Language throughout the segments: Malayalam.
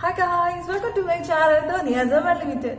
Hi guys, welcome to my channel, Tonia Zaman Limited.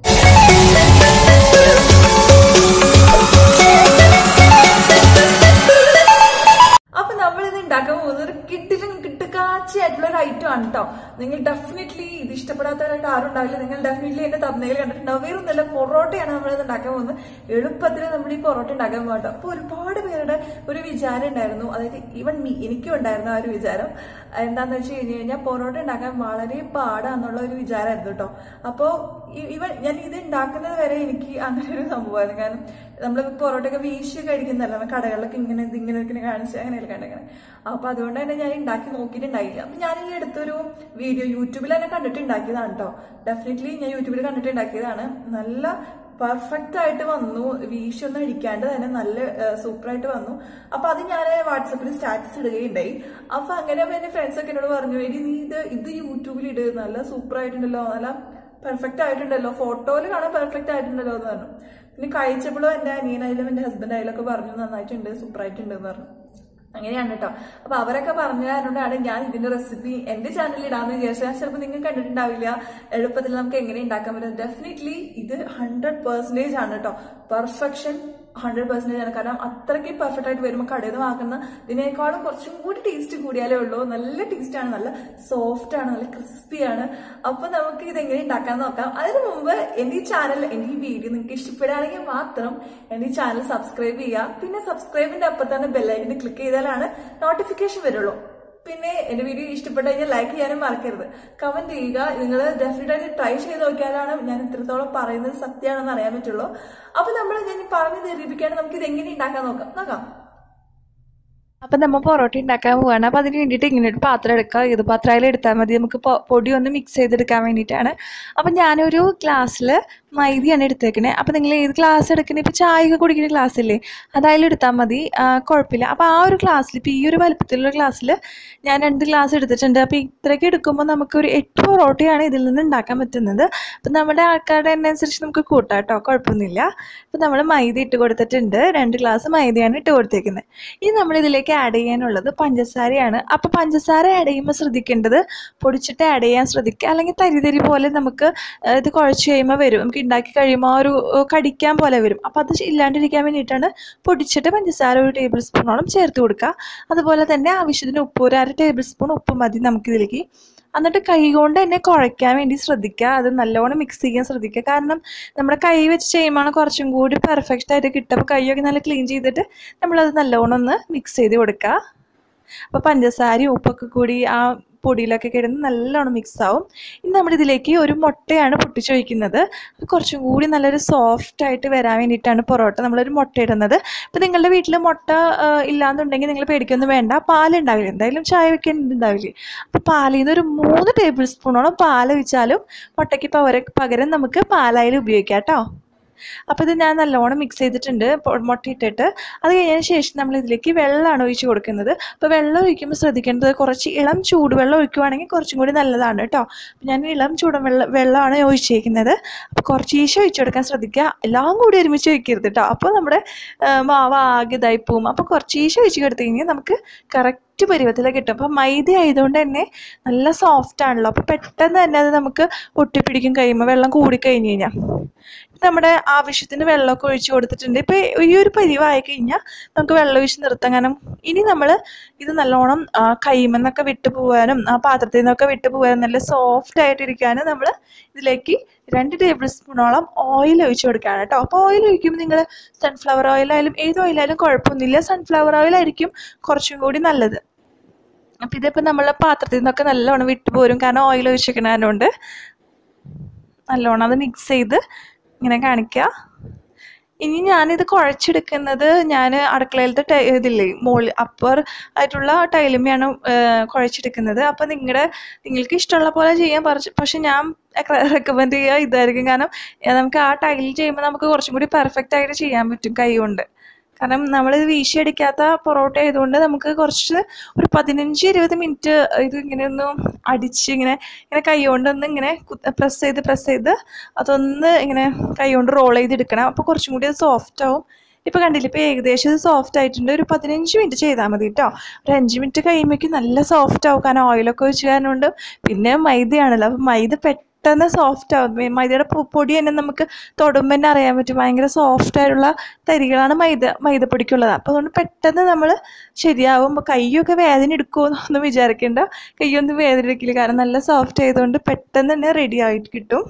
അപ്പൊ നമ്മൾ ഇത് ഉണ്ടാക്കാൻ പോകുന്നത് ഒരു കിട്ടിലും കിട്ടുകാച്ചി ആയിട്ടുള്ള ഒരു ഐറ്റം ആണ് കേട്ടോ നിങ്ങൾ ഡെഫിനറ്റ്ലി ഇത് ഇഷ്ടപ്പെടാത്തവരായിട്ട് ആരും ഉണ്ടാവില്ല നിങ്ങൾ ഡെഫിനറ്റ്ലി എന്റെ തന്നയിൽ കണ്ടിട്ടുണ്ടാവും വേറെ നല്ല പൊറോട്ടയാണ് നമ്മൾ ഇത് ഉണ്ടാക്കാൻ പോകുന്നത് എളുപ്പത്തിൽ നമ്മൾ ഈ പൊറോട്ട ഉണ്ടാക്കാൻ പോകട്ടോ അപ്പൊ ഒരുപാട് പേരുടെ ഒരു വിചാരം ഉണ്ടായിരുന്നു അതായത് ഈവൻ മീ എനിക്കും ഉണ്ടായിരുന്നു ആ ഒരു വിചാരം എന്താന്ന് വെച്ച് കഴിഞ്ഞ് കഴിഞ്ഞാൽ പൊറോട്ട ഉണ്ടാക്കാൻ വളരെ പാടാന്നുള്ള ഒരു വിചാരമായിരുന്നു കേട്ടോ അപ്പോ ഇവൻ ഞാൻ ഇത് ഉണ്ടാക്കുന്നത് വരെ എനിക്ക് അങ്ങനെ ഒരു സംഭവമായിരുന്നു കാരണം നമ്മൾ പൊറോട്ടയൊക്കെ വീശി കഴിക്കുന്നതല്ല നമ്മൾ കടകളിലൊക്കെ ഇങ്ങനെ ഇതിങ്ങനെ ഇങ്ങനെ കാണിച്ച് അങ്ങനെയല്ല കണ്ടങ്ങനെ അപ്പൊ അതുകൊണ്ട് തന്നെ ഞാൻ ഉണ്ടാക്കി നോക്കിയിട്ടുണ്ടായില്ല അപ്പൊ ഞാൻ ഈ അടുത്തൊരു വീഡിയോ യൂട്യൂബിൽ തന്നെ കണ്ടിട്ട് ഉണ്ടാക്കിയതാണ് കേട്ടോ ഡെഫിനറ്റ്ലി ഞാൻ യൂട്യൂബിൽ കണ്ടിട്ട് ഉണ്ടാക്കിയതാണ് നല്ല പെർഫെക്റ്റ് ആയിട്ട് വന്നു വീശൊന്നും അടിക്കാണ്ട് തന്നെ നല്ല സൂപ്പർ ആയിട്ട് വന്നു അപ്പൊ അത് ഞാൻ വാട്സപ്പിൽ സ്റ്റാറ്റസ് ഇടുകയുണ്ടായി അപ്പൊ അങ്ങനെ എന്റെ ഫ്രണ്ട്സ് ഒക്കെ എന്നോട് പറഞ്ഞു എടി നീ ഇത് ഇത് യൂട്യൂബിൽ ഇട് നല്ല സൂപ്പർ ആയിട്ടുണ്ടല്ലോ നല്ല പെർഫെക്റ്റ് ആയിട്ടുണ്ടല്ലോ ഫോട്ടോയിൽ കാണാൻ പെർഫെക്റ്റ് ആയിട്ടുണ്ടല്ലോ എന്ന് പറഞ്ഞു പിന്നെ കഴിച്ചപ്പോഴും എന്റെ അനിയനായാലും എന്റെ ഹസ്ബൻഡ് ആയാലും ഒക്കെ പറഞ്ഞു നന്നായിട്ടുണ്ട് സൂപ്പർ ആയിട്ടുണ്ട് എന്ന് പറഞ്ഞു അങ്ങനെയാണ് കേട്ടോ അപ്പൊ അവരൊക്കെ പറഞ്ഞ കാരണമാണ് ഞാൻ ഇതിന്റെ റെസിപ്പി എന്റെ ചാനലിൽ ഇടാന്ന് വിചാരിച്ചാൽ ചിലപ്പോൾ നിങ്ങൾ കണ്ടിട്ടുണ്ടാവില്ല എളുപ്പത്തിൽ നമുക്ക് എങ്ങനെ ഉണ്ടാക്കാൻ പറ്റും ഡെഫിനറ്റ്ലി ഇത് ഹൺഡ്രഡ് പെർസെന്റേജ് ആണ് കേട്ടോ പെർഫെക്ഷൻ ഹൺഡ്രഡ് പെർസെന്റേജ് ആണ് കാരണം അത്രയ്ക്ക് പെർഫെക്റ്റ് ആയിട്ട് വരുമ്പോൾ കടയിൽ നിന്ന് വാങ്ങുന്ന ഇതിനേക്കാളും കുറച്ചും കൂടി ടേസ്റ്റ് കൂടിയാലേ ഉള്ളൂ നല്ല ടേസ്റ്റ് ആണ് നല്ല സോഫ്റ്റ് ആണ് നല്ല ക്രിസ്പി ആണ് അപ്പൊ നമുക്ക് ഇത് എങ്ങനെ ഉണ്ടാക്കാൻ നോക്കാം അതിനു മുമ്പ് എന്റെ ഈ ചാനൽ എന്റെ ഈ വീഡിയോ നിങ്ങൾക്ക് ഇഷ്ടപ്പെടുകയാണെങ്കിൽ മാത്രം എന്റെ ഈ ചാനൽ സബ്സ്ക്രൈബ് ചെയ്യുക പിന്നെ സബ്സ്ക്രൈബിന്റെ ഒപ്പം തന്നെ ബെല്ലൈക്കിന് ക്ലിക്ക് ചെയ്താലാണ് നോട്ടിഫിക്കേഷൻ വരുള്ളൂ പിന്നെ എന്റെ വീഡിയോ ഇഷ്ടപ്പെട്ടു കഴിഞ്ഞാൽ ലൈക്ക് ചെയ്യാനും മറക്കരുത് കമന്റ് ചെയ്യുക നിങ്ങൾ ഡെഫിനറ്റ് ആയിട്ട് ട്രൈ ചെയ്ത് നോക്കിയാലാണ് ഞാൻ ഇത്രത്തോളം പറയുന്നത് സത്യമാണെന്ന് അറിയാൻ പറ്റുള്ളൂ അപ്പൊ നമ്മൾ ഞാൻ പറഞ്ഞു തെരിപ്പിക്കാണ്ട് നമുക്ക് ഇത് എങ്ങനെ ഉണ്ടാക്കാൻ നോക്കാം നോക്കാം അപ്പം നമ്മൾ പൊറോട്ട ഉണ്ടാക്കാൻ പോവാണ് അപ്പം അതിന് വേണ്ടിയിട്ട് ഇങ്ങനെ ഒരു പാത്രം എടുക്കുക ഏത് പാത്രമായാലും എടുത്താൽ മതി നമുക്ക് പൊ- പൊടി ഒന്ന് മിക്സ് ചെയ്തെടുക്കാൻ വേണ്ടിയിട്ടാണ് അപ്പം ഞാനൊരു ഗ്ലാസ്സിൽ മൈദയാണ് എടുത്തേക്കണേ അപ്പം നിങ്ങൾ ഏത് ഗ്ലാസ് എടുക്കണേ ഇപ്പോൾ ചായ ഒക്കെ കുടിക്കുന്ന ഗ്ലാസ് ഇല്ലേ അതായാലും എടുത്താൽ മതി ആ, കുഴപ്പമില്ല അപ്പോൾ ആ ഒരു ഗ്ലാസ്സിൽ ഇപ്പോൾ ഈ ഒരു വലുപ്പത്തിലുള്ള ഗ്ലാസ്സിൽ ഞാൻ രണ്ട് ഗ്ലാസ് എടുത്തിട്ടുണ്ട് അപ്പോൾ ഇത്രയ്ക്ക് എടുക്കുമ്പോൾ നമുക്ക് ഒരു എട്ട് പൊറോട്ടയാണ് ഇതിൽ നിന്ന് ഉണ്ടാക്കാൻ പറ്റുന്നത് അപ്പം നമ്മുടെ ആൾക്കാരുടെ എണ്ണ അനുസരിച്ച് നമുക്ക് കൂട്ടാം കേട്ടോ കുഴപ്പമൊന്നുമില്ല അപ്പം നമ്മൾ മൈദ ഇട്ട് കൊടുത്തിട്ടുണ്ട് രണ്ട് ഗ്ലാസ് മൈദയാണ് ഇട്ട് കൊടുത്തേക്കുന്നത് ഇനി നമ്മൾ ഇതിലേക്ക് ആഡ് ചെയ്യാനുള്ളത് പഞ്ചസാരയാണ് അപ്പോൾ പഞ്ചസാര ആഡ് ചെയ്യുമ്പോൾ ശ്രദ്ധിക്കേണ്ടത് പൊടിച്ചിട്ട് ആഡ് ചെയ്യാൻ ശ്രദ്ധിക്കുക അല്ലെങ്കിൽ തരി തരി പോലെ നമുക്ക് ആ, ഇത് കുഴച്ച് കഴിയുമ്പോൾ വരും നമുക്ക് ഉണ്ടാക്കി കഴിയുമ്പോൾ ആ ഒരു ആ, കടിക്കാൻ പോലെ വരും അപ്പോൾ അത് ഇല്ലാണ്ടിരിക്കാൻ വേണ്ടിയിട്ടാണ് പൊടിച്ചിട്ട് പഞ്ചസാര ഒരു ടേബിൾ സ്പൂണോളം ചേർത്ത് കൊടുക്കുക അതുപോലെ തന്നെ ആവശ്യത്തിന് ഉപ്പ് ഒരു അര ടേബിൾ സ്പൂൺ ഉപ്പ് മതി നമുക്കിതിലേക്ക് എന്നിട്ട് കൈ കൊണ്ട് തന്നെ കുഴയ്ക്കാൻ വേണ്ടി ശ്രദ്ധിക്കുക അത് നല്ലോണം മിക്സ് ചെയ്യാൻ ശ്രദ്ധിക്കുക കാരണം നമ്മുടെ കൈ വെച്ച് ചെയ്യുമ്പോൾ കുറച്ചും കൂടി പെർഫെക്റ്റ് ആയിട്ട് കിട്ടുക അപ്പോൾ കൈയൊക്കെ നല്ല ക്ലീൻ ചെയ്തിട്ട് നമ്മളത് നല്ലോണം ഒന്ന് മിക്സ് ചെയ്ത് കൊടുക്കുക അപ്പോൾ പഞ്ചസാരയും ഉപ്പൊക്കെ കൂടി ആ പൊടിയിലൊക്കെ കിടന്ന് നല്ലോണം മിക്സ് ആവും ഇനി നമ്മുടെ ഇതിലേക്ക് ഒരു മുട്ടയാണ് പൊട്ടിച്ചൊഴിക്കുന്നത് അത് കുറച്ചും കൂടി നല്ലൊരു സോഫ്റ്റ് ആയിട്ട് വരാൻ വേണ്ടിയിട്ടാണ് പൊറോട്ട നമ്മളൊരു മുട്ട ഇടുന്നത് അപ്പോൾ നിങ്ങളുടെ വീട്ടിൽ മുട്ട ആ, ഇല്ലാന്നുണ്ടെങ്കിൽ നിങ്ങൾ പേടിക്കൊന്നും വേണ്ട പാലുണ്ടാവില്ല എന്തായാലും ചായ വെക്കാൻ ഉണ്ടാവില്ലേ അപ്പോൾ പാലിൽ നിന്ന് ഒരു മൂന്ന് ടേബിൾ സ്പൂണോളം പാൽ ഒഴിച്ചാലും മുട്ടയ്ക്ക് പകരം പകരം നമുക്ക് പാലായാലും ഉപയോഗിക്കാം കേട്ടോ അപ്പോൾ ഇത് ഞാൻ നല്ലോണം മിക്സ് ചെയ്തിട്ടുണ്ട് പൊ- മുട്ട ഇട്ടിട്ട് അത് കഴിഞ്ഞതിന് ശേഷം നമ്മൾ ഇതിലേക്ക് വെള്ളമാണ് ഒഴിച്ച് കൊടുക്കുന്നത് അപ്പോൾ വെള്ളം ഒഴിക്കുമ്പോൾ ശ്രദ്ധിക്കേണ്ടത് കുറച്ച് ഇളം ചൂടുവെള്ളം ഒഴിക്കുവാണെങ്കിൽ കുറച്ചും കൂടി നല്ലതാണ് കേട്ടോ അപ്പോൾ ഞാൻ ഇളം ചൂടുവെള്ളം വെള്ളമാണ് ഒഴിച്ചേക്കുന്നത് അപ്പോൾ കുറച്ച് ഈശോ ഒഴിച്ചു കൊടുക്കാൻ ശ്രദ്ധിക്കുക എല്ലാം കൂടി ഒരുമിച്ച് ഒഴിക്കരുത് കേട്ടോ അപ്പോൾ നമ്മുടെ ആ, മാവ് ആകെ ഇതായി പോവും അപ്പോൾ കുറച്ച് ഈശോ ഒഴിച്ച് കൊടുത്തു കഴിഞ്ഞാൽ നമുക്ക് കറക്റ്റ് പരുവത്തിൽ കിട്ടും അപ്പോൾ മൈദ ആയതുകൊണ്ട് തന്നെ നല്ല സോഫ്റ്റ് ആണല്ലോ അപ്പോൾ പെട്ടെന്ന് തന്നെ അത് നമുക്ക് ഒട്ടിപ്പിടിക്കും കഴിയുമ്പോൾ വെള്ളം കൂടി കഴിഞ്ഞ് കഴിഞ്ഞാൽ നമ്മുടെ ആവശ്യത്തിന് വെള്ളമൊക്കെ ഒഴിച്ച് കൊടുത്തിട്ടുണ്ട് ഇപ്പോൾ ഈ ഒരു പരിവായി കഴിഞ്ഞാൽ നമുക്ക് വെള്ളം ഒഴിച്ച് നിർത്താം കാരണം ഇനി നമ്മൾ ഇത് നല്ലോണം ആ, കൈമെന്നൊക്കെ വിട്ടു പോകാനും ആ പാത്രത്തിൽ നിന്നൊക്കെ വിട്ടു പോകാനും നല്ല സോഫ്റ്റ് ആയിട്ടിരിക്കാനും നമ്മൾ ഇതിലേക്ക് രണ്ട് ടേബിൾ സ്പൂണോളം ഓയിൽ ഒഴിച്ച് കൊടുക്കുകയാണ് കേട്ടോ അപ്പോൾ ഓയിൽ ഒഴിക്കുമ്പോൾ നിങ്ങൾ സൺഫ്ലവർ ഓയിലായാലും ഏത് ഓയിലായാലും കുഴപ്പമൊന്നുമില്ല സൺഫ്ലവർ ഓയിലായിരിക്കും കുറച്ചും കൂടി നല്ലത് അപ്പം ഇതിപ്പോൾ നമ്മൾ പാത്രത്തിൽ നിന്നൊക്കെ നല്ലോണം വിട്ടു പോരും കാരണം ഓയിൽ ഒഴിച്ചിരിക്കണതുകൊണ്ട് നല്ലോണം അത് മിക്സ് ചെയ്ത് ഇങ്ങനെ കാണിക്കുക ഇനി ഞാനിത് കുഴച്ചെടുക്കുന്നത് ഞാൻ അടുക്കളയിലത്തെ ടൈ ഇതില്ലേ മോൾ അപ്പർ ആയിട്ടുള്ള ടൈലുമ്മയാണ് കുഴച്ചെടുക്കുന്നത് അപ്പോൾ നിങ്ങളുടെ നിങ്ങൾക്ക് ഇഷ്ടമുള്ള പോലെ ചെയ്യാൻ പറിച്ച് പക്ഷെ ഞാൻ റെക്കമെൻഡ് ചെയ്യുക ഇതായിരിക്കും കാരണം ഏ, നമുക്ക് ആ ടൈലിൽ ചെയ്യുമ്പോൾ നമുക്ക് കുറച്ചും കൂടി പെർഫെക്റ്റ് ആയിട്ട് ചെയ്യാൻ പറ്റും കൈ കൊണ്ട് കാരണം നമ്മൾ വീശിയടിക്കാത്ത പൊറോട്ട ആയതുകൊണ്ട് നമുക്ക് കുറച്ച് ഒരു പതിനഞ്ച് ഇരുപത് മിനിറ്റ് ഇത് ഇങ്ങനെ ഒന്ന് അടിച്ച് ഇങ്ങനെ ഇങ്ങനെ കൈ കൊണ്ടൊന്ന് ഇങ്ങനെ പ്രസ് ചെയ്ത് പ്രസ് ചെയ്ത് അതൊന്ന് ഇങ്ങനെ കൈ കൊണ്ട് റോൾ ചെയ്തെടുക്കണം അപ്പോൾ കുറച്ചും കൂടി അത് സോഫ്റ്റ് ആവും ഇപ്പോൾ കണ്ടില്ലേ ഇപ്പോൾ ഏകദേശം ഇത് സോഫ്റ്റ് ആയിട്ടുണ്ട് ഒരു പതിനഞ്ച് മിനിറ്റ് ചെയ്താൽ മതി കേട്ടോ ഒരു അഞ്ച് മിനിറ്റ് കഴിയുമ്പോഴേക്കും നല്ല സോഫ്റ്റ് ആവും കാരണം ഓയിലൊക്കെ ഒഴിച്ച് കാരണം കൊണ്ട് പിന്നെ മൈദയാണല്ലോ അപ്പോൾ മൈദ പെട്ടെന്ന് സോഫ്റ്റ് ആവും മൈ- മൈദയുടെ പൊ- പൊടി തന്നെ നമുക്ക് തൊടുമ്പോൾ തന്നെ അറിയാൻ പറ്റും ഭയങ്കര സോഫ്റ്റ് ആയിട്ടുള്ള തരികളാണ് മൈദ മൈദപ്പൊടിക്കുള്ളത് അപ്പോൾ അതുകൊണ്ട് പെട്ടെന്ന് നമ്മൾ ശരിയാവും അപ്പോൾ കൈയൊക്കെ വേദന എടുക്കുമോ എന്നൊന്നും വിചാരിക്കേണ്ട കൈയൊന്നും വേദന എടുക്കില്ല കാരണം നല്ല സോഫ്റ്റ് ആയതുകൊണ്ട് പെട്ടെന്ന് തന്നെ റെഡി ആയിട്ട് കിട്ടും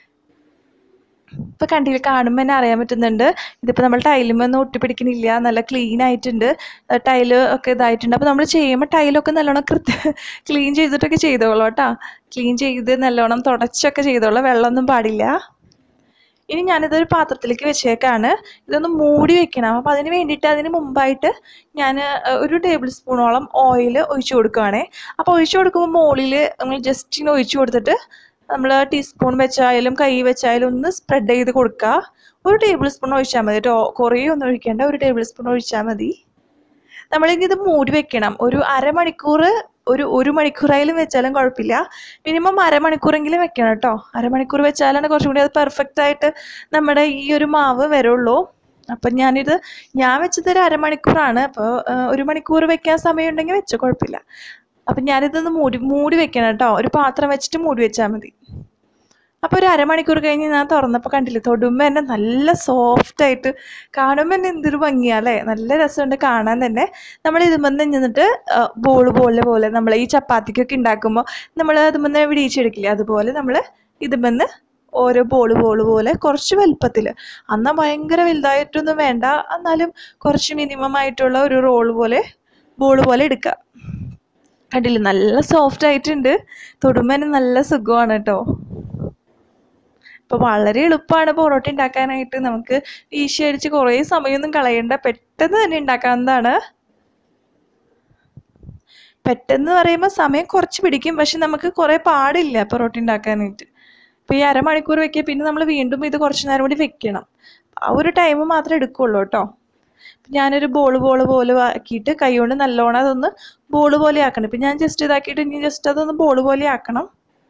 ഇപ്പൊ കണ്ടില്ല കാണുമ്പോൾ തന്നെ അറിയാൻ പറ്റുന്നുണ്ട് ഇതിപ്പോൾ നമ്മൾ ടൈലുമൊന്നും ഒട്ടിപ്പിടിക്കണില്ല നല്ല ക്ലീൻ ആയിട്ടുണ്ട് ടൈല് ഒക്കെ ഇതായിട്ടുണ്ട് അപ്പോൾ നമ്മൾ ചെയ്യുമ്പോൾ ടൈലൊക്കെ നല്ലോണം കൃത്യ ക്ലീൻ ചെയ്തിട്ടൊക്കെ ചെയ്തോളൂ കേട്ടോ ക്ലീൻ ചെയ്ത് നല്ലോണം തുടച്ചൊക്കെ ചെയ്തോളാം വെള്ളമൊന്നും പാടില്ല ഇനി ഞാനിതൊരു പാത്രത്തിലേക്ക് വെച്ചേക്കാണ് ഇതൊന്ന് മൂടി വെക്കണം അപ്പോൾ അതിന് വേണ്ടിയിട്ട് അതിന് മുമ്പായിട്ട് ഞാൻ ഒരു ടേബിൾ സ്പൂണോളം ഓയിൽ ഒഴിച്ചു കൊടുക്കുകയാണേ അപ്പോൾ ഒഴിച്ചു കൊടുക്കുമ്പോൾ മുകളിൽ നമ്മൾ ജസ്റ്റ് ഇങ്ങനെ ഒഴിച്ചു കൊടുത്തിട്ട് നമ്മൾ ടീസ്പൂൺ വെച്ചായാലും കൈ വെച്ചായാലും ഒന്ന് സ്പ്രെഡ് ചെയ്ത് കൊടുക്കുക ഒരു ടേബിൾ സ്പൂൺ ഒഴിച്ചാൽ മതി കേട്ടോ കുറേ ഒന്നും ഒഴിക്കേണ്ട ഒരു ടേബിൾ സ്പൂൺ ഒഴിച്ചാൽ മതി നമ്മളിനി ഇത് മൂടി വെക്കണം ഒരു അരമണിക്കൂർ ഒരു ഒരു മണിക്കൂറായാലും വെച്ചാലും കുഴപ്പമില്ല മിനിമം അരമണിക്കൂറെങ്കിലും വെക്കണം കേട്ടോ അരമണിക്കൂർ വെച്ചാലാണ് കുറച്ചും കൂടി അത് പെർഫെക്റ്റ് ആയിട്ട് നമ്മുടെ ഈ ഒരു മാവ് വരുള്ളൂ അപ്പം ഞാനിത് ഞാൻ വെച്ചത് ഒരു അരമണിക്കൂറാണ് അപ്പോൾ ഒരു മണിക്കൂർ വെക്കാൻ സമയമുണ്ടെങ്കിൽ വെച്ചോ കുഴപ്പമില്ല അപ്പം ഞാനിതൊന്ന് മൂടി മൂടി വെക്കണം കേട്ടോ ഒരു പാത്രം വെച്ചിട്ട് മൂടി വെച്ചാൽ മതി അപ്പോൾ ഒരു അരമണിക്കൂർ കഴിഞ്ഞ് ഞാൻ തുറന്നപ്പോൾ കണ്ടില്ലേ തൊടുമ്പോൾ തന്നെ നല്ല സോഫ്റ്റ് ആയിട്ട് കാണുമ്പോൾ തന്നെ എന്തൊരു ഭംഗിയാ അല്ലേ നല്ല രസമുണ്ട് കാണാൻ തന്നെ നമ്മൾ ഇതുമെന്ന് നിന്നിട്ട് ബോൾ പോലെ പോലെ നമ്മൾ ഈ ചപ്പാത്തിക്കൊക്കെ ഉണ്ടാക്കുമ്പോൾ നമ്മൾ അതുമെന്ന് വിടിയിച്ചെടുക്കില്ലേ അതുപോലെ നമ്മൾ ഇതുമെന്ന് ഓരോ ബോൾ ബോൾ പോലെ കുറച്ച് വലുപ്പത്തിൽ എന്നാൽ ഭയങ്കര വലുതായിട്ടൊന്നും വേണ്ട എന്നാലും കുറച്ച് മിനിമം ആയിട്ടുള്ള ഒരു റോൾ പോലെ ബോൾ പോലെ എടുക്കുക കണ്ടില്ലേ നല്ല സോഫ്റ്റ് ആയിട്ടുണ്ട് തൊടുമ്പോൾ തന്നെ നല്ല സുഖമാണ് കേട്ടോ അപ്പോൾ വളരെ എളുപ്പമാണ് പൊറോട്ട ഉണ്ടാക്കാനായിട്ട് നമുക്ക് വീശി അടിച്ച് കുറേ സമയമൊന്നും കളയണ്ട പെട്ടെന്ന് തന്നെ ഉണ്ടാക്കാവുന്നതാണ് പെട്ടെന്ന് പറയുമ്പോൾ സമയം കുറച്ച് പിടിക്കും പക്ഷെ നമുക്ക് കുറേ പാടില്ല പൊറോട്ട ഉണ്ടാക്കാനായിട്ട് ഇപ്പോൾ ഈ അരമണിക്കൂർ വെക്കുക പിന്നെ നമ്മൾ വീണ്ടും ഇത് കുറച്ച് നേരം കൂടി വെക്കണം ആ ഒരു ടൈം മാത്രമേ എടുക്കുള്ളൂ കേട്ടോ ഞാനൊരു ബോൾ ബോൾ പോലെ ആക്കിയിട്ട് കൈ കൊണ്ട് നല്ലോണം അതൊന്ന് ബോൾ പോലെ ആക്കണം ഇപ്പം ഞാൻ ജസ്റ്റ് ഇതാക്കിയിട്ട് ഇനി ജസ്റ്റ് അതൊന്ന് ബോൾ പോലെ ആക്കണം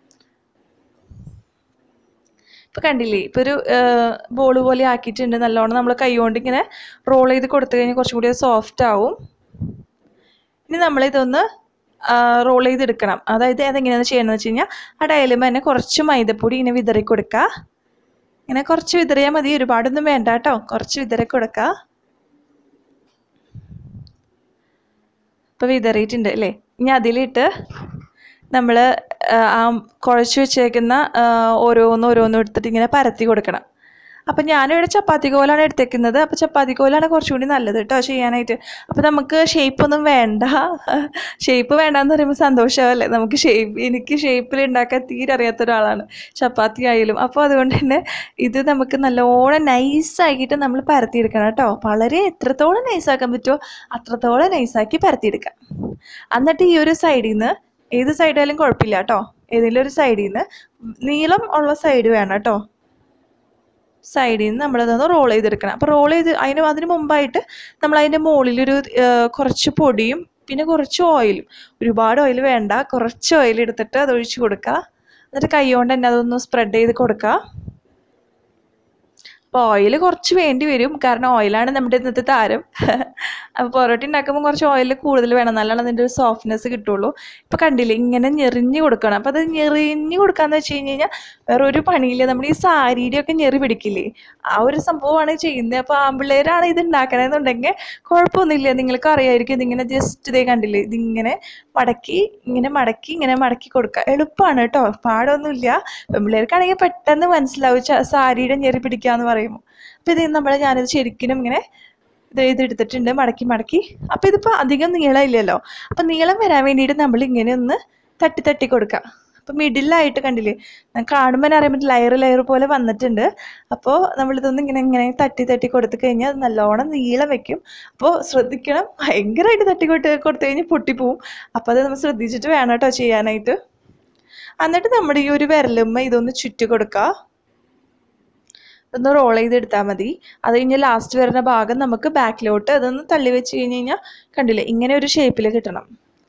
ഇപ്പൊ കണ്ടില്ലേ ഇപ്പൊ ഒരു ബോൾ പോലെ ആക്കിയിട്ടുണ്ട് നല്ലോണം നമ്മൾ കൈ കൊണ്ട് ഇങ്ങനെ റോൾ ചെയ്ത് കൊടുത്തു കഴിഞ്ഞാൽ കുറച്ചും കൂടി സോഫ്റ്റ് ആവും ഇനി നമ്മളിതൊന്ന് റോൾ ചെയ്തെടുക്കണം അതായത് അതെങ്ങനെയാണ് ചെയ്യണമെന്ന് വെച്ച് കഴിഞ്ഞാൽ ആ ഡയലുമ്പോൾ തന്നെ കുറച്ച് മൈദപ്പൊടി ഇങ്ങനെ വിതറി കൊടുക്കുക ഇങ്ങനെ കുറച്ച് വിതറിയാൽ മതി ഒരുപാടൊന്നും വേണ്ട കേട്ടോ കുറച്ച് വിതറി കൊടുക്കുക ഇപ്പം വിതറിയിട്ടുണ്ട് അല്ലേ ഇനി അതിലിട്ട് നമ്മൾ ആ കുഴച്ച് വെച്ചേക്കുന്ന ഓരോന്ന് ഓരോന്നും എടുത്തിട്ട് ഇങ്ങനെ പരത്തി കൊടുക്കണം അപ്പം ഞാനിവിടെ ചപ്പാത്തി കോലാണ് എടുത്തേക്കുന്നത് അപ്പോൾ ചപ്പാത്തി കോലാണ് കുറച്ചും കൂടി നല്ലത് കേട്ടോ ചെയ്യാനായിട്ട് അപ്പോൾ നമുക്ക് ഷേപ്പ് ഒന്നും വേണ്ട ഷേപ്പ് വേണ്ടാന്ന് പറയുമ്പോൾ സന്തോഷമല്ലേ നമുക്ക് ഷേപ്പ് എനിക്ക് ഷേപ്പിൽ ഉണ്ടാക്കാൻ തീരെ അറിയാത്ത ഒരാളാണ് ചപ്പാത്തി ആയാലും അപ്പോൾ അതുകൊണ്ട് തന്നെ ഇത് നമുക്ക് നല്ലോണം നൈസാക്കിയിട്ട് നമ്മൾ പരത്തിയെടുക്കണം കേട്ടോ വളരെ എത്രത്തോളം നൈസാക്കാൻ പറ്റുമോ അത്രത്തോളം നൈസാക്കി പരത്തിയെടുക്കാം എന്നിട്ട് ഈ ഒരു സൈഡിൽ നിന്ന് ഏത് സൈഡായാലും കുഴപ്പമില്ല കേട്ടോ ഏതെങ്കിലും ഒരു സൈഡിൽ നിന്ന് നീളം ഉള്ള സൈഡ് വേണം കേട്ടോ സൈഡിൽ നിന്ന് നമ്മളതൊന്ന് റോൾ ചെയ്തെടുക്കണം അപ്പോൾ റോൾ ചെയ്ത് അതിന് അതിന് മുമ്പായിട്ട് നമ്മൾ അതിൻ്റെ മുകളിലൊരു കുറച്ച് പൊടിയും പിന്നെ കുറച്ച് ഓയിലും ഒരുപാട് ഓയിൽ വേണ്ട കുറച്ച് ഓയിൽ എടുത്തിട്ട് അത് ഒഴിച്ച് കൊടുക്കുക എന്നിട്ട് കൈ കൊണ്ട് തന്നെ അതൊന്ന് സ്പ്രെഡ് ചെയ്ത് കൊടുക്കുക അപ്പോൾ ഓയിൽ കുറച്ച് വേണ്ടി വരും കാരണം ഓയിലാണ് നമ്മുടെ ഇന്നത്തെ താരം അപ്പോൾ പൊറോട്ട ഉണ്ടാക്കുമ്പോൾ കുറച്ച് ഓയിൽ കൂടുതൽ വേണം നല്ലോണം അതിൻ്റെ ഒരു സോഫ്റ്റ്നെസ് കിട്ടുള്ളൂ ഇപ്പോൾ കണ്ടില്ലേ ഇങ്ങനെ ഞെറിഞ്ഞ് കൊടുക്കണം അപ്പോൾ അത് ഞെറിഞ്ഞ് കൊടുക്കാന്ന് വെച്ച് കഴിഞ്ഞ് കഴിഞ്ഞാൽ വേറെ ഒരു പണിയില്ല നമ്മൾ ഈ സാരിയുടെ ഒക്കെ ഞെറി പിടിക്കില്ലേ ആ ഒരു സംഭവമാണ് ചെയ്യുന്നത് അപ്പോൾ ആമ്പിള്ളേരാണ് ഇത് ഉണ്ടാക്കണമെന്നുണ്ടെങ്കിൽ കുഴപ്പമൊന്നുമില്ല നിങ്ങൾക്ക് അറിയായിരിക്കും ഇതിങ്ങനെ ജസ്റ്റ് ഇതേ കണ്ടില്ലേ ഇതിങ്ങനെ മടക്കി ഇങ്ങനെ മടക്കി ഇങ്ങനെ മടക്കി കൊടുക്കുക എളുപ്പമാണ് കേട്ടോ പാടൊന്നുമില്ല പെൺപിള്ളേർക്കാണെങ്കിൽ പെട്ടെന്ന് മനസ്സിലാവും ച- സാരിയുടെ ഞെറി പിടിക്കാന്ന് പറയുമ്പോൾ അപ്പോൾ ഇത് നമ്മൾ ഞാനിത് ശരിക്കും ഇങ്ങനെ ഇത് ഇതെടുത്തിട്ടുണ്ട് മടക്കി മടക്കി അപ്പോൾ ഇതിപ്പോൾ അധികം നീളമില്ലല്ലോ അപ്പോൾ നീളം വരാൻ വേണ്ടിയിട്ട് നമ്മൾ ഇങ്ങനെ ഒന്ന് തട്ടി തട്ടി കൊടുക്കുക അപ്പോൾ മിഡിലായിട്ട് കണ്ടില്ലേ കാണുമ്പോൾ തന്നെ അറിയാൻ പറ്റും ലെയർ ലെയർ പോലെ വന്നിട്ടുണ്ട് അപ്പോൾ നമ്മളിതൊന്ന് ഇങ്ങനെ ഇങ്ങനെ തട്ടി തട്ടി കൊടുത്തു കഴിഞ്ഞാൽ അത് നല്ലോണം നീളം വെക്കും അപ്പോൾ ശ്രദ്ധിക്കണം ഭയങ്കരമായിട്ട് തട്ടി കൊടുത്ത് കൊടുത്തു കഴിഞ്ഞാൽ പൊട്ടിപ്പോവും അപ്പോൾ അത് നമ്മൾ ശ്രദ്ധിച്ചിട്ട് വേണം കേട്ടോ ചെയ്യാനായിട്ട് എന്നിട്ട് നമ്മുടെ ഈ ഒരു വിരലുമ്മ ഇതൊന്ന് ചുറ്റി കൊടുക്കുക ഒന്ന് റോൾ ചെയ്തെടുത്താൽ മതി അത് കഴിഞ്ഞ് ലാസ്റ്റ് വരുന്ന ഭാഗം നമുക്ക് ബാക്കിലോട്ട് അതൊന്ന് തള്ളി വെച്ച് കഴിഞ്ഞ് കഴിഞ്ഞാൽ കണ്ടില്ലേ ഇങ്ങനെ ഒരു ഷേപ്പിൽ കിട്ടണം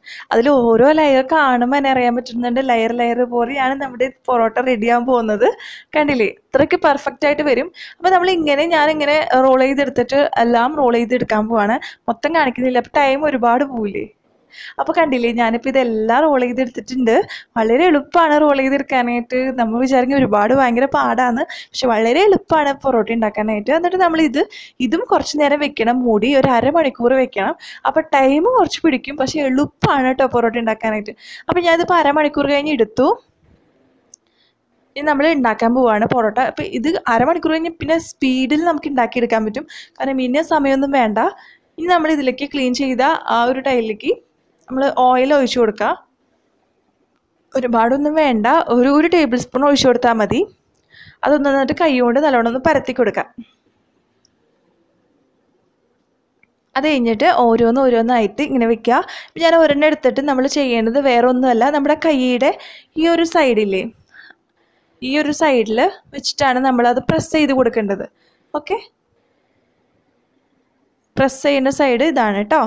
അതിൽ ഓരോ ലെയർ കാണുമ്പോൾ തന്നെ അറിയാൻ പറ്റുന്നുണ്ട് ലെയർ ലെയർ പോലെയാണ് നമ്മുടെ പൊറോട്ട റെഡിയാകാൻ പോകുന്നത് കണ്ടില്ലേ ഇത്രയ്ക്ക് പെർഫെക്റ്റ് ആയിട്ട് വരും അപ്പോൾ നമ്മൾ ഇങ്ങനെ ഞാനിങ്ങനെ റോൾ ചെയ്തെടുത്തിട്ട് എല്ലാം റോൾ ചെയ്തെടുക്കാൻ പോവാണ് മൊത്തം കാണിക്കുന്നില്ല അപ്പോൾ ടൈം ഒരുപാട് പോവില്ലേ അപ്പോൾ കണ്ടില്ലേ ഞാനിപ്പോൾ ഇതെല്ലാം റോൾ ചെയ്തെടുത്തിട്ടുണ്ട് വളരെ എളുപ്പമാണ് റോൾ ചെയ്തെടുക്കാനായിട്ട് നമ്മൾ വിചാരിക്കും ഒരുപാട് ഭയങ്കര പാടാണ് പക്ഷെ വളരെ എളുപ്പമാണ് പൊറോട്ട ഉണ്ടാക്കാനായിട്ട് എന്നിട്ട് നമ്മൾ ഇത് ഇതും കുറച്ച് നേരം വെക്കണം മൂടി ഒരു അരമണിക്കൂർ വെക്കണം അപ്പോൾ ടൈം കുറച്ച് പിടിക്കും പക്ഷെ എളുപ്പമാണ് കേട്ടോ പൊറോട്ട ഉണ്ടാക്കാനായിട്ട് അപ്പോൾ ഞാനിതിപ്പോൾ അരമണിക്കൂർ കഴിഞ്ഞ് എടുത്തു ഇനി നമ്മൾ ഉണ്ടാക്കാൻ പോവാണ് പൊറോട്ട അപ്പോൾ ഇത് അരമണിക്കൂർ കഴിഞ്ഞ് പിന്നെ സ്പീഡിൽ നമുക്ക് ഉണ്ടാക്കിയെടുക്കാൻ പറ്റും കാരണം ഇന്ന സമയമൊന്നും വേണ്ട ഇനി നമ്മൾ ഇതിലേക്ക് ക്ലീൻ ചെയ്ത ആ ഒരു ടൈലിലേക്ക് നമ്മൾ ഓയിൽ ഒഴിച്ചു കൊടുക്കുക ഒരുപാടൊന്നും വേണ്ട ഒരു ഒരു ടേബിൾ സ്പൂൺ ഒഴിച്ചു കൊടുത്താൽ മതി അതൊന്ന് എന്നിട്ട് കൈ കൊണ്ട് നല്ലോണം ഒന്ന് പരത്തി കൊടുക്കാം അത് കഴിഞ്ഞിട്ട് ഓരോന്ന് ഓരോന്നായിട്ട് ഇങ്ങനെ വെക്കുക ഇപ്പം ഞാൻ ഒരെണ്ണം എടുത്തിട്ട് നമ്മൾ ചെയ്യേണ്ടത് വേറെ ഒന്നുമല്ല നമ്മുടെ കൈയുടെ ഈ ഒരു സൈഡില്ലേ ഈ ഒരു സൈഡിൽ വെച്ചിട്ടാണ് നമ്മളത് പ്രസ് ചെയ്ത് കൊടുക്കേണ്ടത് ഓക്കെ പ്രസ് ചെയ്യുന്ന സൈഡ് ഇതാണ് കേട്ടോ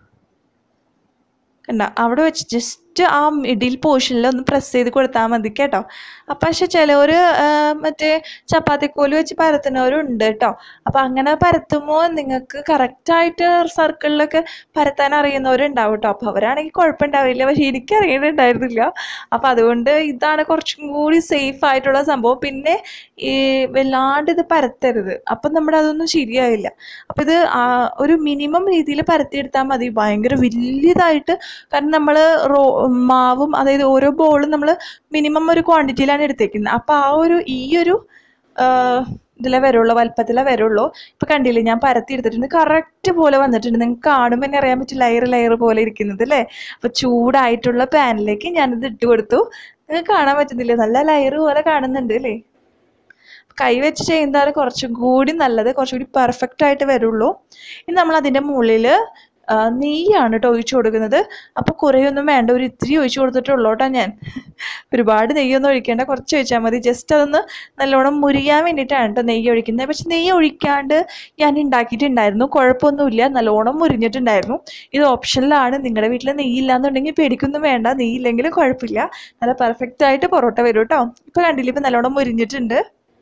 കണ്ട അവിടെ വെച്ച് ജസ്റ്റ് ആ മിഡിൽ പോർഷനിൽ ഒന്ന് പ്രസ് ചെയ്ത് കൊടുത്താൽ മതി കേട്ടോ അപ്പം പക്ഷെ ചിലവർ മറ്റേ ചപ്പാത്തിക്കോല് വെച്ച് പരത്തുന്നവരുണ്ട് കേട്ടോ അപ്പം അങ്ങനെ പരത്തുമ്പോൾ നിങ്ങൾക്ക് കറക്റ്റായിട്ട് സർക്കിളിലൊക്കെ പരത്താൻ അറിയുന്നവരുണ്ടാവും കേട്ടോ അപ്പോൾ അവരാണെങ്കിൽ കുഴപ്പമുണ്ടാവില്ല പക്ഷെ എനിക്ക് അറിയണുണ്ടായിരുന്നില്ല അപ്പം അതുകൊണ്ട് ഇതാണ് കുറച്ചും കൂടി സേഫ് ആയിട്ടുള്ള സംഭവം പിന്നെ ഈ വല്ലാണ്ട് ഇത് പരത്തരുത് അപ്പം നമ്മുടെ അതൊന്നും ശരിയാവില്ല അപ്പം ഇത് ആ ഒരു മിനിമം രീതിയിൽ പരത്തിയെടുത്താൽ മതി ഭയങ്കര വലിയതായിട്ട് കാരണം നമ്മൾ റോ മാവും അതായത് ഓരോ ബോളും നമ്മൾ മിനിമം ഒരു ക്വാണ്ടിറ്റിയിലാണ് എടുത്തേക്കുന്നത് അപ്പം ആ ഒരു ഈ ഒരു ഇതിലെ വരുള്ളൂ വലുപ്പത്തിലേ വരുള്ളൂ ഇപ്പം കണ്ടില്ലേ ഞാൻ പരത്തി എടുത്തിട്ടുണ്ട് കറക്റ്റ് പോലെ വന്നിട്ടുണ്ട് നിങ്ങൾക്ക് കാണുമ്പോൾ തന്നെ അറിയാൻ പറ്റും ലെയർ ലെയർ പോലെ ഇരിക്കുന്നത് അല്ലേ അപ്പോൾ ചൂടായിട്ടുള്ള പാനിലേക്ക് ഞാനിത് ഇട്ട് കൊടുത്തു നിങ്ങൾക്ക് കാണാൻ പറ്റുന്നില്ലേ നല്ല ലെയർ പോലെ കാണുന്നുണ്ട് അല്ലേ കൈ വെച്ച് ചെയ്യുന്നതാണ് കുറച്ചും കൂടി നല്ലത് കുറച്ചുകൂടി പെർഫെക്റ്റ് ആയിട്ട് വരുള്ളൂ ഇനി നമ്മൾ അതിൻ്റെ മുകളിൽ നെയ്യാണ് കേട്ടോ ഒഴിച്ചു കൊടുക്കുന്നത് അപ്പോൾ കുറേയൊന്നും വേണ്ട ഒരു ഇത്തിരി ഒഴിച്ചു കൊടുത്തിട്ടുള്ളൂ കേട്ടോ ഞാൻ ഒരുപാട് നെയ്യൊന്നും ഒഴിക്കേണ്ട കുറച്ച് ഒഴിച്ചാൽ മതി ജസ്റ്റ് അതൊന്ന് നല്ലോണം മുരിയാൻ വേണ്ടിയിട്ടാണ് കേട്ടോ നെയ്യ് ഒഴിക്കുന്നത് പക്ഷെ നെയ്യ് ഒഴിക്കാണ്ട് ഞാൻ ഉണ്ടാക്കിയിട്ടുണ്ടായിരുന്നു കുഴപ്പമൊന്നുമില്ല നല്ലോണം മുരിഞ്ഞിട്ടുണ്ടായിരുന്നു ഇത് ഓപ്ഷനിലാണ് നിങ്ങളുടെ വീട്ടിൽ നെയ്യില്ല എന്നുണ്ടെങ്കിൽ പേടിക്കൊന്നും വേണ്ട നെയ്യില്ലെങ്കിലും കുഴപ്പമില്ല നല്ല പെർഫെക്റ്റ് ആയിട്ട് പൊറോട്ട വരും കേട്ടോ ഇപ്പോൾ കണ്ടില്ല ഇപ്പം നല്ലോണം മുരിഞ്ഞിട്ടുണ്ട്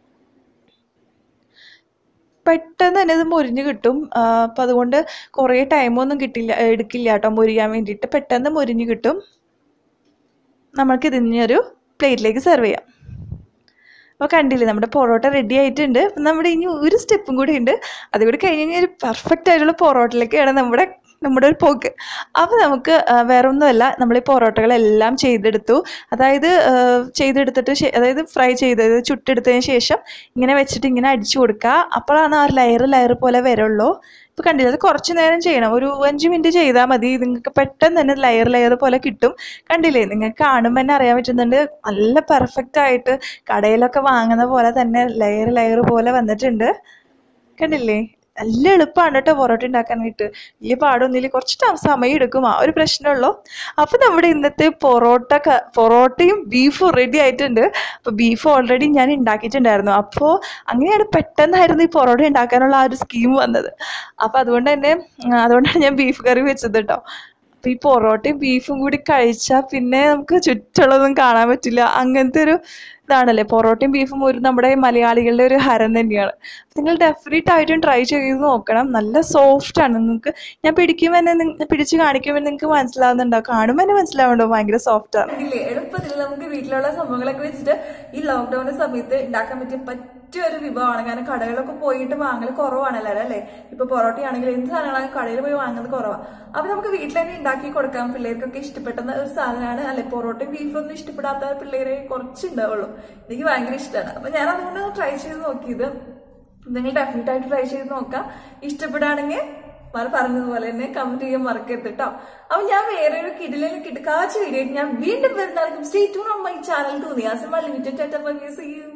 പെട്ടെന്ന് തന്നെ ഇത് മുരിഞ്ഞ് കിട്ടും അപ്പം അതുകൊണ്ട് കുറേ ടൈമൊന്നും കിട്ടില്ല എടുക്കില്ല കേട്ടോ മുരിയാൻ വേണ്ടിയിട്ട് പെട്ടെന്ന് മുരിഞ്ഞ് കിട്ടും നമ്മൾക്ക് ഇതിനെ ഒരു പ്ലേറ്റിലേക്ക് സെർവ് ചെയ്യാം അപ്പോൾ കണ്ടില്ലേ നമ്മുടെ പൊറോട്ട റെഡി ആയിട്ടുണ്ട് അപ്പം നമ്മുടെ ഇനി ഒരു സ്റ്റെപ്പും കൂടി ഉണ്ട് അതുകൂടി കഴിഞ്ഞ് കഴിഞ്ഞാൽ ഒരു പെർഫെക്റ്റ് ആയിട്ടുള്ള പൊറോട്ടയിലേക്കാണ് നമ്മുടെ നമ്മുടെ ഒരു പോക്ക് അപ്പോൾ നമുക്ക് ആ, വേറെ ഒന്നുമല്ല നമ്മൾ ഈ പൊറോട്ടകളെല്ലാം ചെയ്തെടുത്തു അതായത് ആ, ചെയ്തെടുത്തിട്ട് ശേ- അതായത് ഫ്രൈ ചെയ്തത് ചുട്ടെടുത്തതിന് ശേഷം ഇങ്ങനെ വെച്ചിട്ട് ഇങ്ങനെ അടിച്ചു കൊടുക്കുക അപ്പോഴാണ് ആ ലെയർ ലെയർ പോലെ വരുള്ളൂ ഇപ്പോൾ കണ്ടില്ല അത് കുറച്ച് നേരം ചെയ്യണം ഒരു അഞ്ച് മിനിറ്റ് ചെയ്താൽ മതി നിങ്ങൾക്ക് പെട്ടെന്ന് തന്നെ ലെയർ ലെയർ പോലെ കിട്ടും കണ്ടില്ലേ നിങ്ങൾക്ക് കാണുമ്പോൾ തന്നെ അറിയാൻ പറ്റുന്നുണ്ട് നല്ല പെർഫെക്റ്റ് ആയിട്ട് കടയിലൊക്കെ വാങ്ങുന്ന പോലെ തന്നെ ലെയർ ലെയർ പോലെ വന്നിട്ടുണ്ട് കണ്ടില്ലേ നല്ല എളുപ്പമാണ് കേട്ടോ പൊറോട്ട ഉണ്ടാക്കാനായിട്ട് വലിയ പാടൊന്നുമില്ല കുറച്ച് ട- സമയം എടുക്കും ആ ഒരു പ്രശ്നമുള്ളൂ അപ്പോൾ നമ്മുടെ ഇന്നത്തെ പൊറോട്ട ക- പൊറോട്ടയും ബീഫും റെഡി ആയിട്ടുണ്ട് അപ്പോൾ ബീഫ് ഓൾറെഡി ഞാൻ ഉണ്ടാക്കിയിട്ടുണ്ടായിരുന്നു അപ്പോൾ അങ്ങനെയാണ് പെട്ടെന്നായിരുന്നു ഈ പൊറോട്ട ഉണ്ടാക്കാനുള്ള ആ ഒരു സ്കീം വന്നത് അപ്പോൾ അതുകൊണ്ട് തന്നെ ഉം, അതുകൊണ്ടാണ് ഞാൻ ബീഫ് കറി വെച്ചത് കേട്ടോ അപ്പോൾ ഈ പൊറോട്ടയും ബീഫും കൂടി കഴിച്ചാൽ പിന്നെ നമുക്ക് ചുറ്റുള്ളതൊന്നും കാണാൻ പറ്റില്ല അങ്ങനത്തെ ഒരു ഇതാണല്ലേ പൊറോട്ടയും ബീഫും ഒരു നമ്മുടെ മലയാളികളുടെ ഒരു ഹരം തന്നെയാണ് നിങ്ങൾ ഡെഫിനറ്റ് ആയിട്ടും ട്രൈ ചെയ്ത് നോക്കണം നല്ല സോഫ്റ്റ് ആണ് നിങ്ങൾക്ക് ഞാൻ പിടിക്കുമ്പോൾ തന്നെ നിങ്ങ- പിടിച്ച് കാണിക്കുമ്പോൾ നിങ്ങൾക്ക് മനസ്സിലാവുന്നുണ്ടോ കാണുമ്പോൾ തന്നെ മനസ്സിലാവുന്നുണ്ടോ ഭയങ്കര സോഫ്റ്റ് ആണ് ഇല്ലേ എളുപ്പത്തിൽ നമുക്ക് വീട്ടിലുള്ള സംഭവങ്ങളൊക്കെ വെച്ചിട്ട് ഈ ലോക്ക്ഡൌൺ സമയത്ത് ഉണ്ടാക്കാൻ പറ്റിയ പറ്റിയ ഒരു വിഭവമാണ് കാരണം കടകളൊക്കെ പോയിട്ട് വാങ്ങൽ കുറവാണ് എല്ലാവരും അല്ലേ ഇപ്പൊ പൊറോട്ട ആണെങ്കിലും എന്ത് സാധനങ്ങളാണെങ്കിലും കടയിൽ പോയി വാങ്ങുന്നത് കുറവാണ് അപ്പൊ നമുക്ക് വീട്ടിൽ തന്നെ ഉണ്ടാക്കി കൊടുക്കാം പിള്ളേർക്കൊക്കെ ഇഷ്ടപ്പെടുന്ന ഒരു സാധനമാണ് അല്ലെ പൊറോട്ടയും ബീഫും ഒന്നും ഇഷ്ടപ്പെടാത്ത പിള്ളേരെ കുറച്ചുണ്ടാവുള്ളൂ എനിക്ക് ഭയങ്കര ഇഷ്ടമാണ് അപ്പൊ ഞാൻ അതുകൊണ്ട് ട്രൈ ചെയ്ത് നോക്കിയത് നിങ്ങൾ ഡെഫിനറ്റ് ആയിട്ട് ട്രൈ ചെയ്ത് നോക്കാം ഇഷ്ടപ്പെടുകയാണെങ്കിൽ മറ പറഞ്ഞതുപോലെ തന്നെ കമന്റ് ചെയ്യാൻ മറക്കരുത് കേട്ടോ അപ്പൊ ഞാൻ വേറെ ഒരു കിടിലും കിടക്കാച്ച വീഡിയോ ഞാൻ വീണ്ടും വരുന്നതായിരിക്കും stay tuned my channel തോന്നിയാസം ലിമിറ്റഡ്